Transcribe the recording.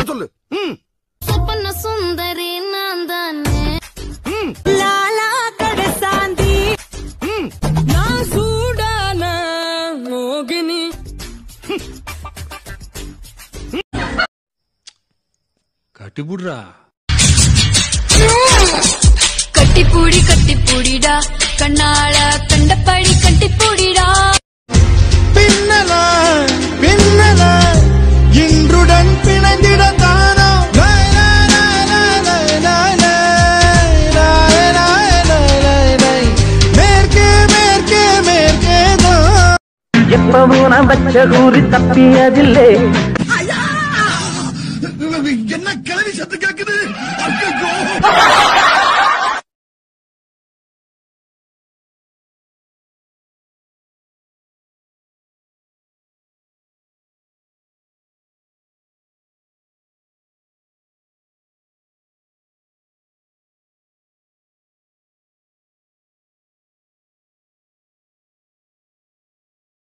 வர சொல்லு ம் சொப்பன சுந்தரி நான் தானே லாலா கடசாந்தி ம் நான் சூடான மோகினி கட்டிப்புடுறா கட்டிப்பூடி கட்டிப்பூடிடா கண்ணால கண்டபடி கட்டிப்பூடிடா பின்னல பின்னல இன்றுடன் பிணைந்திட தானோ லாய் லாய் லாய் லாய் லாய் லாய் லாய் லாய் லாய் லாய் லாய். மேற்கே மேற்கே மேற்கே தான் எப்பவும் நான் வச்ச கூறி தப்பியதில்லை என்ன கிளவி சத்து கேக்குது ஐயோ